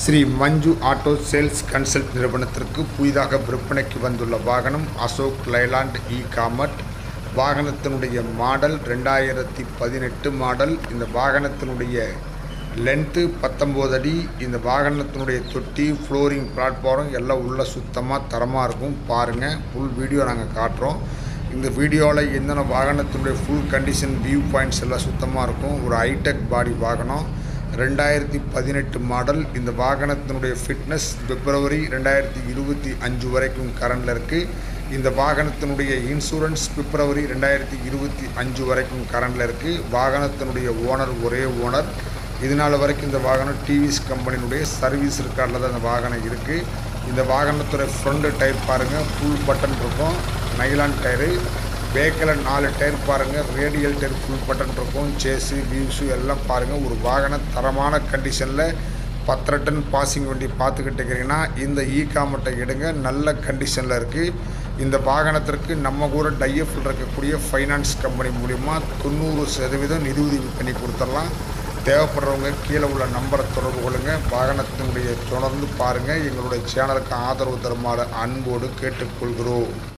Sri Manju auto sales consult நிறுவனத்திற்கு புதிதாக விற்பனைக்கு வந்துள்ள வாகனம் அசோக் லைலாண்ட் இ காமர்ட் வாகனத்தினுடைய மாடல் ரெண்டாயிரத்தி பதினெட்டு மாடல் இந்த வாகனத்தினுடைய லென்த்து பத்தொம்போது அடி இந்த வாகனத்தினுடைய தொட்டி ஃப்ளோரிங் பிளாட்ஃபாரம் எல்லாம் உள்ள சுத்தமாக தரமாக இருக்கும் பாருங்கள் ஃபுல் வீடியோ நாங்கள் காட்டுறோம் இந்த வீடியோவில் என்னென்ன வாகனத்தினுடைய ஃபுல் கண்டிஷன் வியூ பாயிண்ட்ஸ் எல்லாம் சுத்தமாக இருக்கும் ஒரு ஹைடெக் பாடி வாகனம் ரெண்டாயிரத்தி பதினெட்டு மாடல் இந்த வாகனத்தினுடைய ஃபிட்னஸ் பிப்ரவரி ரெண்டாயிரத்தி இருபத்தி அஞ்சு வரைக்கும் கரண்டில் இருக்குது இந்த வாகனத்தினுடைய இன்சூரன்ஸ் பிப்ரவரி ரெண்டாயிரத்தி இருபத்தி அஞ்சு வரைக்கும் கரண்டில் இருக்குது வாகனத்தினுடைய ஓனர் ஒரே ஓனர் இதனால் வரைக்கும் இந்த வாகனம் டிவிஎஸ் கம்பெனியினுடைய சர்வீஸ் ரெக்கார்டில் தான் இந்த வாகனம் இருக்குது இந்த வாகனத்துடைய ஃப்ரண்ட் டயர் பாருங்கள் ஃபுல் பட்டன் இருக்கும் நைலான் டயரு பேக்கில் நாலு டயர் பாருங்கள் ரேடியல் டயர் ஃபுல் பட்டன் இருக்கும் சேஸு வியூஸு எல்லாம் பாருங்கள் ஒரு வாகன தரமான கண்டிஷனில் பத்தரை டன் பாசிங் வண்டி பார்த்துக்கிட்டு இருக்கிறீங்கன்னா இந்த இ காமட்டை எடுங்க நல்ல கண்டிஷனில் இருக்குது இந்த வாகனத்திற்கு நம்ம கூட டைஎஃபில் இருக்கக்கூடிய ஃபைனான்ஸ் கம்பெனி மூலிமா தொண்ணூறு சதவீதம் நிதி உதவி பண்ணி கொடுத்துடலாம் தேவைப்படுறவங்க கீழே உள்ள நம்பரை தொடர்பு கொள்ளுங்கள் வாகனத்தினுடைய தொடர்ந்து பாருங்கள் எங்களுடைய சேனலுக்கு ஆதரவு தருமாறு அன்போடு கேட்டுக்கொள்கிறோம்